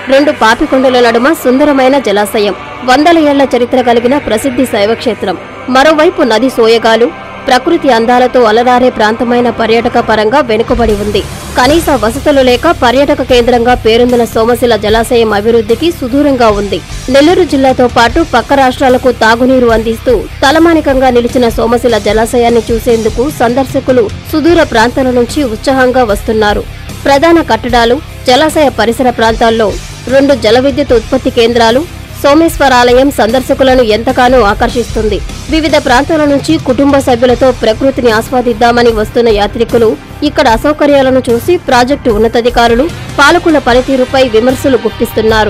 రెండు పాపికొండల నడుమ సుందరమైన జలాశయం వందల ఏళ్ల చరిత్ర కలిగిన ప్రసిద్ధి శైవక్షేత్రం మరోవైపు నది సోయగాలు ప్రకృతి అందాలతో అలరారే ప్రాంతమైన పర్యాటక పరంగా వెనుకబడి ఉంది కనీస వసతులు లేక పర్యాటక కేంద్రంగా పేరొందిన సోమశిల జలాశయం అభివృద్ధికి సుదూరంగా ఉంది నెల్లూరు జిల్లాతో పాటు పక్క రాష్ట్రాలకు తాగునీరు అందిస్తూ తలమానికంగా నిలిచిన సోమశిల జలాశయాన్ని చూసేందుకు సందర్శకులు సుదూర ప్రాంతాల నుంచి ఉత్సాహంగా వస్తున్నారు ప్రధాన కట్టడాలు జలాశయ పరిసర ప్రాంతాల్లో రెండు జల విద్యుత్ ఉత్పత్తి కేంద్రాలు సోమేశ్వరాలయం సందర్శకులను ఎంతగానో ఆకర్షిస్తుంది వివిధ ప్రాంతాల నుంచి కుటుంబ సభ్యులతో ప్రకృతిని ఆస్వాదిద్దామని వస్తున్న యాత్రికులు ఇక్కడ అసౌకర్యాలను చూసి ప్రాజెక్టు ఉన్నతాధికారులు పాలకుల పనితీరుపై విమర్శలు గుప్పిస్తున్నారు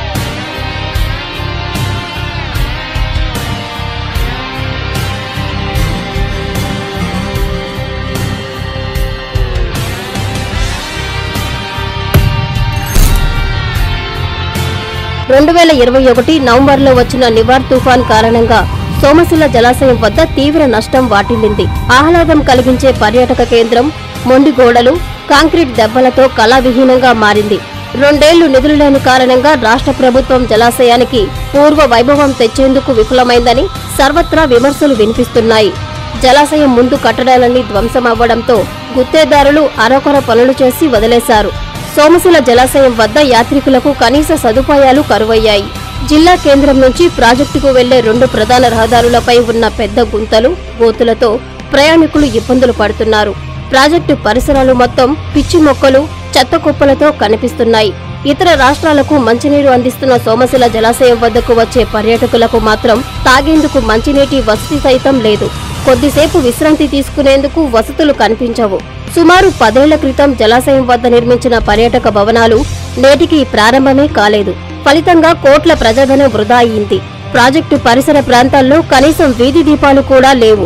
రెండు వేల ఇరవై ఒకటి నవంబర్లో వచ్చిన నివార్ తుఫాన్ కారణంగా సోమశిల జలాశయం వద్ద తీవ్ర నష్టం వాటిల్లింది ఆహ్లాదం కలిగించే పర్యాటక కేంద్రం మొండి గోడలు కాంక్రీట్ దెబ్బలతో కళావిహీనంగా మారింది రెండేళ్లు నిధులు లేని కారణంగా రాష్ట్ర ప్రభుత్వం జలాశయానికి పూర్వ వైభవం తెచ్చేందుకు విఫలమైందని సర్వత్రా విమర్శలు వినిపిస్తున్నాయి జలాశయం ముందు కట్టడాలన్నీ ధ్వంసమవ్వడంతో గుత్తేదారులు అరకొర పనులు చేసి వదిలేశారు సోమశిల జలాశయం వద్ద యాత్రికులకు కనీస సదుపాయాలు కరువయ్యాయి జిల్లా కేంద్రం నుంచి ప్రాజెక్టుకు వెళ్లే రెండు ప్రధాన రహదారులపై ఉన్న పెద్ద గుంతలు గోతులతో ప్రయాణికులు ఇబ్బందులు పడుతున్నారు ప్రాజెక్టు పరిసరాలు మొత్తం పిచ్చి మొక్కలు చెత్త కుప్పలతో కనిపిస్తున్నాయి ఇతర రాష్ట్రాలకు మంచినీరు అందిస్తున్న సోమశిల జలాశయం వద్దకు వచ్చే పర్యాటకులకు మాత్రం తాగేందుకు మంచినీటి వసతి సైతం లేదు కొద్దిసేపు విశ్రాంతి తీసుకునేందుకు వసతులు కనిపించవు సుమారు పదేళ్ల క్రితం జలాశయం వద్ద నిర్మించిన పర్యాటక భవనాలు నేటికి ప్రారంభమే కాలేదు ఫలితంగా కోట్ల ప్రజాధనం వృధా అయింది ప్రాజెక్టు పరిసర ప్రాంతాల్లో కనీసం వీధి దీపాలు కూడా లేవు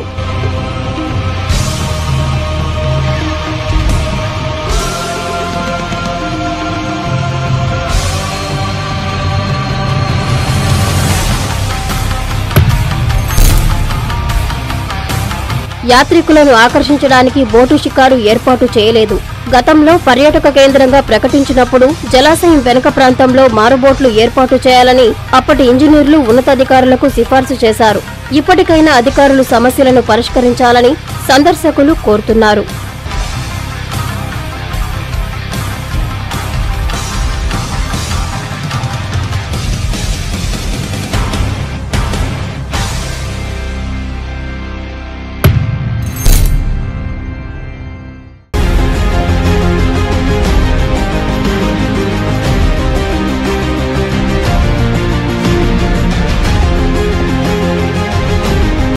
యాత్రికులను ఆకర్షించడానికి బోటు షికారు ఏర్పాటు చేయలేదు గతంలో పర్యాటక కేంద్రంగా ప్రకటించినప్పుడు జలాశయం వెనుక ప్రాంతంలో మారుబోట్లు ఏర్పాటు చేయాలని అప్పటి ఇంజనీర్లు ఉన్నతాధికారులకు సిఫార్సు చేశారు ఇప్పటికైనా అధికారులు సమస్యలను పరిష్కరించాలని సందర్శకులు కోరుతున్నారు